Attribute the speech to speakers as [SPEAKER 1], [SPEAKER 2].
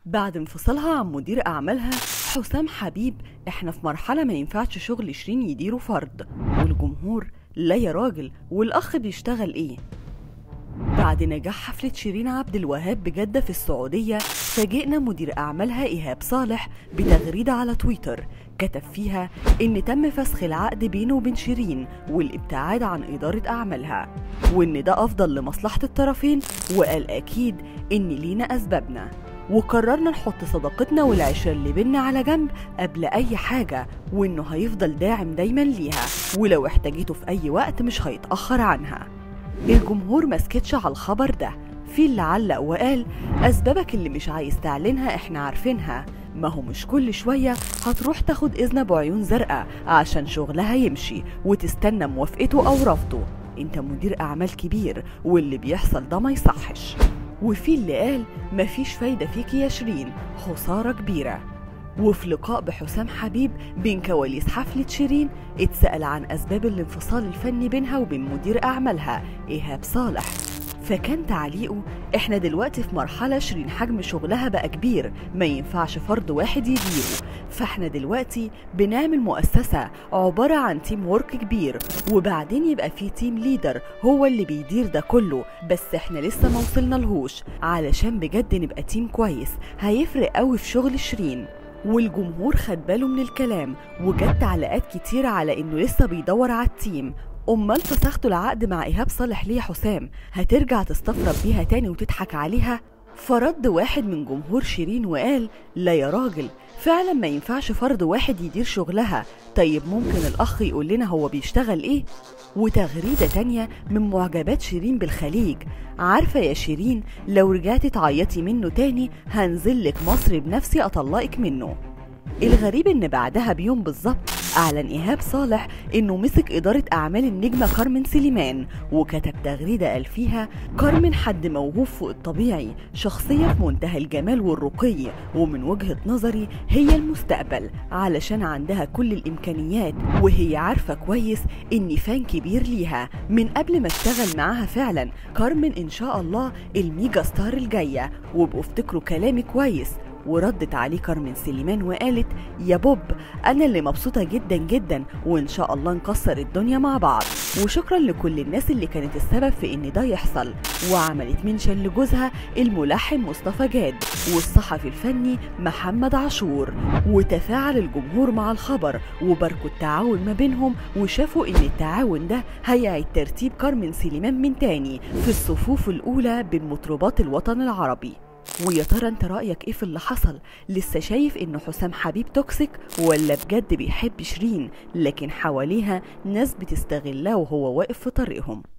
[SPEAKER 1] بعد انفصالها عن مدير أعمالها حسام حبيب احنا في مرحلة ما ينفعش شغل شيرين يديروا فرد والجمهور لا يا راجل والأخ بيشتغل ايه بعد نجاح حفلة شيرين عبد الوهاب بجدة في السعودية فاجئنا مدير أعمالها إيهاب صالح بتغريدة على تويتر كتب فيها إن تم فسخ العقد بينه وبين شيرين والابتعاد عن إدارة أعمالها وإن ده أفضل لمصلحة الطرفين وقال أكيد إن لينا أسبابنا وقررنا نحط صداقتنا والعشرة اللي بينا على جنب قبل أي حاجة وإنه هيفضل داعم دايما ليها ولو احتاجته في أي وقت مش هيتأخر عنها الجمهور مسكتش على الخبر ده في اللي علق وقال أسبابك اللي مش عايز تعلنها إحنا عارفينها ما هو مش كل شوية هتروح تاخد إذن بعيون زرقاء عشان شغلها يمشي وتستنى موافقته أو رفضه انت مدير أعمال كبير واللي بيحصل ده ما يصحش وفي اللي قال مفيش فايدة فيك يا شيرين خسارة كبيرة وفي لقاء بحسام حبيب بين كواليس حفلة شيرين اتسأل عن أسباب الانفصال الفني بينها وبين مدير أعمالها إيهاب صالح فكان تعليقه احنا دلوقتي في مرحلة شيرين حجم شغلها بقى كبير ما ينفعش فرد واحد يديره فاحنا دلوقتي بنعمل مؤسسة عبارة عن تيم ورك كبير وبعدين يبقى في تيم ليدر هو اللي بيدير ده كله بس احنا لسه ما وصلنا لهوش علشان بجد نبقى تيم كويس هيفرق قوي في شغل شيرين والجمهور خد باله من الكلام وجت تعليقات كتير على انه لسه بيدور على التيم امال فسختوا العقد مع ايهاب صالح ليه يا حسام هترجع تستفرد بيها تاني وتضحك عليها فرد واحد من جمهور شيرين وقال لا يا راجل فعلا ما ينفعش فرد واحد يدير شغلها طيب ممكن الاخ يقول لنا هو بيشتغل ايه وتغريدة تانية من معجبات شيرين بالخليج عارفة يا شيرين لو رجعتي تعيطي منه تاني هنزلك مصر بنفسي أطلقك منه الغريب ان بعدها بيوم بالظبط اعلن ايهاب صالح انه مسك اداره اعمال النجمه كارمن سليمان وكتب تغريده قال فيها كارمن حد موهوب فوق الطبيعي شخصيه في منتهى الجمال والرقي ومن وجهه نظري هي المستقبل علشان عندها كل الامكانيات وهي عارفه كويس اني فان كبير ليها من قبل ما اشتغل معاها فعلا كارمن ان شاء الله الميجا ستار الجايه وابقوا افتكروا كلامي كويس وردت عليه كارمن سليمان وقالت يا بوب انا اللي مبسوطه جدا جدا وان شاء الله نكسر الدنيا مع بعض وشكرا لكل الناس اللي كانت السبب في ان ده يحصل وعملت منشن لجوزها الملحن مصطفى جاد والصحفي الفني محمد عاشور وتفاعل الجمهور مع الخبر وباركوا التعاون ما بينهم وشافوا ان التعاون ده هيعيد ترتيب كارمن سليمان من تاني في الصفوف الاولى بين مطربات الوطن العربي ويا ترى انت رايك ايه في اللي حصل لسه شايف ان حسام حبيب توكسيك ولا بجد بيحب شيرين لكن حواليها ناس بتستغلها وهو واقف في طريقهم